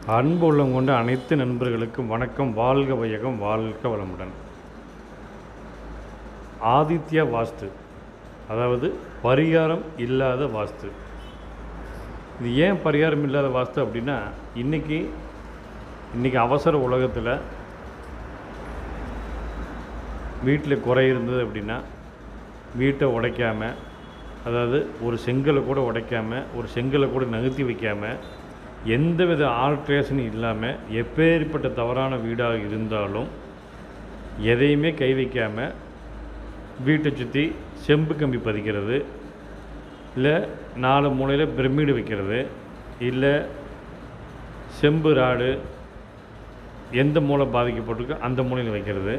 அன்பு உள்ளம் கொண்ட அனைத்து நண்பர்களுக்கும் வணக்கம் வாழ்க வையகம் வாழ்க வளமுடன் ஆதித்ய வாஸ்து அதாவது பரிகாரம் இல்லாத வாஸ்து இது ஏன் பரிகாரம் இல்லாத வாஸ்து அப்படின்னா இன்றைக்கி இன்றைக்கி அவசர உலகத்தில் வீட்டில் குறை இருந்தது அப்படின்னா வீட்டை உடைக்காம அதாவது ஒரு செங்கலை கூட உடைக்காம ஒரு செங்கலை கூட நகர்த்தி வைக்காமல் எந்தவித ஆல்ட்ரேஷனும் இல்லாமல் எப்பேற்பட்ட தவறான வீடாக இருந்தாலும் எதையுமே கை வைக்காமல் வீட்டை சுற்றி செம்பு கம்பி பதிக்கிறது இல்லை நாலு மூலையில் பிரமிடு வைக்கிறது இல்லை செம்பு ராடு எந்த மூளை பாதிக்கப்பட்டிருக்கோ அந்த மூலையில் வைக்கிறது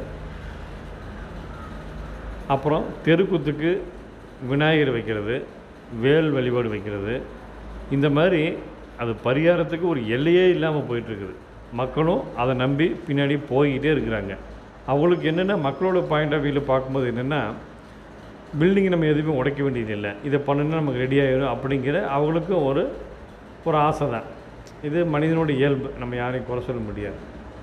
அப்புறம் தெருக்குத்துக்கு விநாயகர் வைக்கிறது வேல் வழிபாடு வைக்கிறது இந்த மாதிரி அது பரிகாரத்துக்கு ஒரு எல்லையே இல்லாமல் போயிட்டுருக்குது மக்களும் அதை நம்பி பின்னாடி போய்கிட்டே இருக்கிறாங்க அவங்களுக்கு என்னென்னா மக்களோட பாயிண்ட் ஆஃப் வியூவில் பார்க்கும்போது என்னென்னா பில்டிங் நம்ம எதுவுமே உடைக்க வேண்டியதில்லை இதை பண்ணுனா நமக்கு ரெடி ஆகிடும் அப்படிங்கிற அவங்களுக்கும் ஒரு ஒரு ஆசை தான் இது மனிதனோட இயல்பு நம்ம யாரையும் குறை சொல்ல முடியாது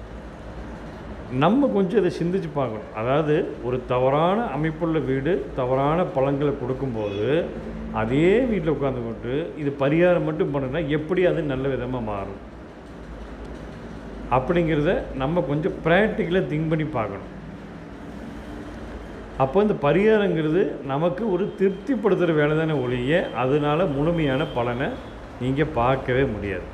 நம்ம கொஞ்சம் இதை சிந்திச்சு பார்க்கணும் அதாவது ஒரு தவறான அமைப்புள்ள வீடு தவறான பழங்களை கொடுக்கும்போது அதே வீட்டில் உட்காந்துக்கிட்டு இது பரிகாரம் மட்டும் பண்ணுனா எப்படி அது நல்ல விதமாக மாறும் அப்படிங்கிறத நம்ம கொஞ்சம் ப்ராக்டிக்கலாக திங்க் பண்ணி பார்க்கணும் அப்போ இந்த பரிகாரங்கிறது நமக்கு ஒரு திருப்திப்படுத்துகிற வேலை தானே ஒழிய அதனால் முழுமையான பலனை நீங்கள் பார்க்கவே முடியாது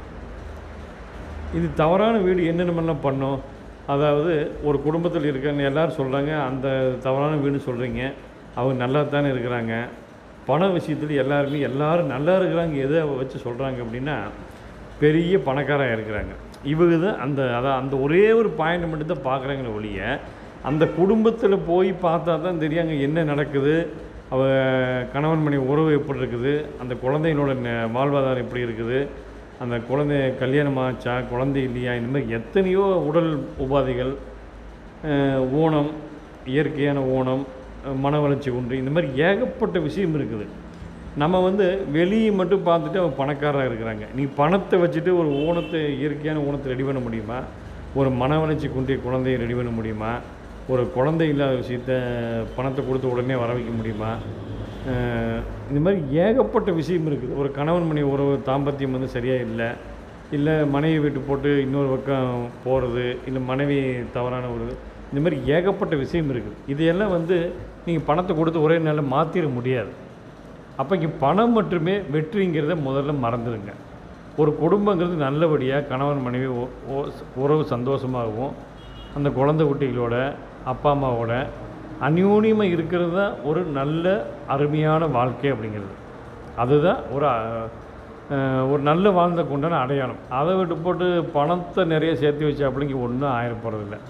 இது தவறான வீடு என்னென்னமெல்லாம் பண்ணோம் அதாவது ஒரு குடும்பத்தில் இருக்கன்னு எல்லோரும் சொல்கிறாங்க அந்த தவறான வீடு சொல்கிறீங்க அவங்க நல்லா தானே இருக்கிறாங்க பண விஷயத்தில் எல்லாருமே எல்லோரும் நல்லா இருக்கிறாங்க எதை வச்சு சொல்கிறாங்க அப்படின்னா பெரிய பணக்காரங்க இருக்கிறாங்க இவங்க தான் அந்த அதான் அந்த ஒரே ஒரு பாயிண்ட் மட்டும் தான் பார்க்குறாங்களே ஒழிய அந்த குடும்பத்தில் போய் பார்த்தா தான் தெரியும் அங்கே என்ன நடக்குது அவ கணவன் மணி உறவு எப்படி இருக்குது அந்த குழந்தைகளோட ந- வாழ்வாதாரம் எப்படி இருக்குது அந்த குழந்தை கல்யாணம் ஆச்சா குழந்தை இல்லையா இந்த மாதிரி எத்தனையோ உடல் உபாதைகள் அஹ், ஊனம் இயற்கையான ஊனம் அஹ், மன வளர்ச்சி உண்டு இந்த மாதிரி ஏகப்பட்ட விஷயம் இருக்குது நம்ம வந்து வெளியே மட்டும் பார்த்துட்டு அவங்க பணக்காரராக இருக்கிறாங்க நீ பணத்தை வச்சுட்டு ஒரு ஊனத்தை இயற்கையான ஊனத்தை ரெடி பண்ண முடியுமா ஒரு மன வளர்ச்சி குன்றிய குழந்தையை ரெடி பண்ண முடியுமா ஒரு குழந்தை இல்லாத விஷயத்த பணத்தை கொடுத்து உடனே வர வைக்க முடியுமா அஹ் இந்த மாதிரி ஏகப்பட்ட விஷயம் இருக்குது ஒரு கணவன் மணி உறவு தாம்பத்தியம் வந்து சரியாக இல்லை இல்லை மனைவி விட்டு போட்டு இன்னொரு பக்கம் போகிறது இல்லை மனைவி தவறான ஒரு இந்த மாதிரி ஏகப்பட்ட விஷயம் இருக்குது இதையெல்லாம் வந்து நீங்கள் பணத்தை கொடுத்து ஒரே நாளில் மாற்றிட முடியாது அப்போ இங்கே பணம் மட்டுமே வெற்றிங்கிறத முதல்ல மறந்துடுங்க ஒரு குடும்பங்கிறது நல்லபடியாக கணவன் மனைவி ஒ- ஒ- உறவு சந்தோஷமாகவும் அந்த குழந்தை குட்டிகளோட அப்பா அம்மாவோட அந்யூன்யமாக இருக்கிறது தான் ஒரு நல்ல அருமையான வாழ்க்கை அப்படிங்கிறது அதுதான் ஒரு அஹ், ஒரு நல்ல வாழ்ந்த கொண்டான அடையாளம் அதை விட்டு போட்டு பணத்தை நிறைய சேர்த்து வச்சு அப்படிங்க ஒன்றும் ஆயிரப்படுறதில்ல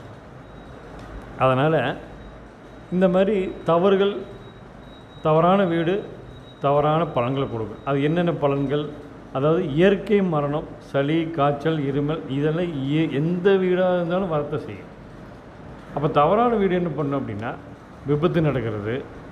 அதனால் இந்த மாதிரி தவறுகள் தவறான வீடு தவறான பலன்களை கொடுக்கும் அது என்னென்ன பலன்கள் அதாவது இயற்கை மரணம் சளி காய்ச்சல் இருமல் இதெல்லாம் இய- எந்த வீடாக இருந்தாலும் வரத்த செய்யும் அப்போ தவறான வீடு என்ன பண்ணும் அப்படின்னா விபத்து நடக்கிறது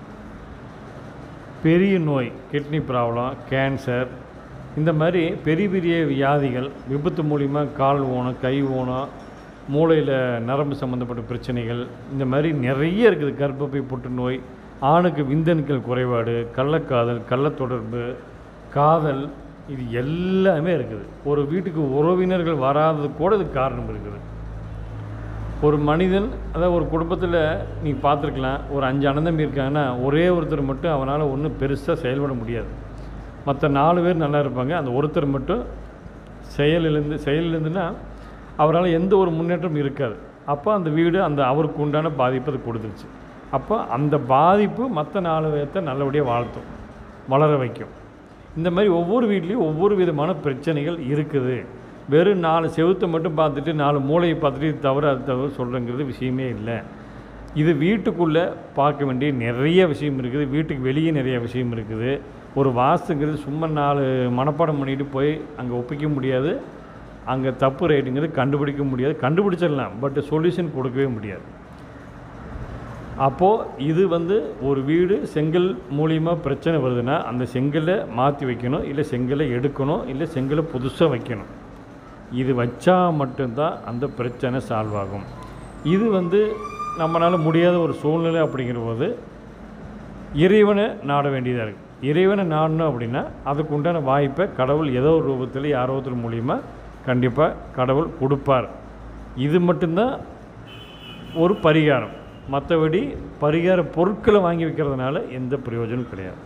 பெரிய நோய் கிட்னி ப்ராப்ளம் கேன்சர் இந்த மாதிரி பெரிய பெரிய வியாதிகள் விபத்து மூலிமா கால் ஊனம் கை ஊனம் மூளையில் நரம்பு சம்மந்தப்பட்ட பிரச்சனைகள் இந்த மாதிரி நிறைய இருக்குது கர்ப்பப்பை புற்றுநோய் ஆணுக்கு விந்தணுக்கள் குறைபாடு கள்ளக்காதல் கள்ளத்தொடர்பு காதல் இது எல்லாமே இருக்குது ஒரு வீட்டுக்கு உறவினர்கள் வராதது கூட இதுக்கு காரணம் இருக்குது ஒரு மனிதன் அதாவது ஒரு குடும்பத்தில் நீ பார்த்துருக்கலாம் ஒரு அஞ்சு அண்ணன் இருக்காங்கன்னா ஒரே ஒருத்தர் மட்டும் அவனால் ஒன்றும் பெருசாக செயல்பட முடியாது மற்ற நாலு பேர் நல்லா இருப்பாங்க அந்த ஒருத்தர் மட்டும் செயலிலேருந்து செயலிலேருந்துன்னா அவரால் எந்த ஒரு முன்னேற்றமும் இருக்காது அப்போ அந்த வீடு அந்த அவருக்கு உண்டான பாதிப்பு அது கொடுத்துருச்சு அப்போ அந்த பாதிப்பு மற்ற நாலு பேர்த்த நல்லபடியாக வாழ்த்தும் வளர வைக்கும் இந்த மாதிரி ஒவ்வொரு வீட்லேயும் ஒவ்வொரு விதமான பிரச்சனைகள் இருக்குது வெறும் நாலு செவுத்தை மட்டும் பார்த்துட்டு நாலு மூளையை பார்த்துட்டு இது தவிர அது தவிர சொல்கிறங்கிறது விஷயமே இல்லை இது வீட்டுக்குள்ளே பார்க்க வேண்டிய நிறைய விஷயம் இருக்குது வீட்டுக்கு வெளியே நிறைய விஷயம் இருக்குது ஒரு வாஸ்துங்கிறது சும்மா நாலு மனப்பாடம் பண்ணிட்டு போய் அங்கே ஒப்பிக்க முடியாது அங்கே தப்பு ரைட்டுங்கிறது கண்டுபிடிக்க முடியாது கண்டுபிடிச்சிடலாம் பட் சொல்யூஷன் கொடுக்கவே முடியாது அப்போது இது வந்து ஒரு வீடு செங்கல் மூலியமாக பிரச்சனை வருதுன்னா அந்த செங்கலை மாற்றி வைக்கணும் இல்லை செங்கலை எடுக்கணும் இல்லை செங்கலை புதுசாக வைக்கணும் இது வச்சா மட்டும்தான் அந்த பிரச்சனை சால்வ் ஆகும் இது வந்து நம்மளால் முடியாத ஒரு சூழ்நிலை அப்படிங்கிற போது இறைவனை நாட வேண்டியதாக இருக்குது இறைவனை நாடணும் அப்படின்னா அதுக்கு உண்டான வாய்ப்பை கடவுள் ஏதோ ஒரு ரூபத்தில் யாரோ ஒருத்தர் மூலியமாக கண்டிப்பாக கடவுள் கொடுப்பார் இது மட்டும்தான் ஒரு பரிகாரம் மற்றபடி பரிகார பொருட்களை வாங்கி வைக்கிறதுனால எந்த பிரயோஜனம் கிடையாது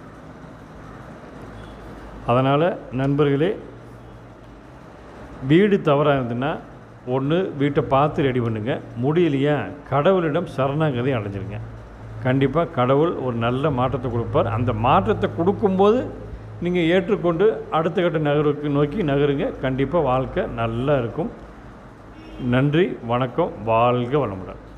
அதனால் நண்பர்களே வீடு தவறாக இருந்ததுன்னா ஒன்று வீட்டை பார்த்து ரெடி பண்ணுங்க முடியலையா கடவுளிடம் சரணாகதி அடைஞ்சிருங்க கண்டிப்பாக கடவுள் ஒரு நல்ல மாற்றத்தை கொடுப்பார் அந்த மாற்றத்தை கொடுக்கும்போது நீங்கள் ஏற்றுக்கொண்டு அடுத்த கட்ட நகருக்கு நோக்கி நகருங்க கண்டிப்பாக வாழ்க்கை நல்லா இருக்கும் நன்றி வணக்கம் வாழ்க வளமுடன்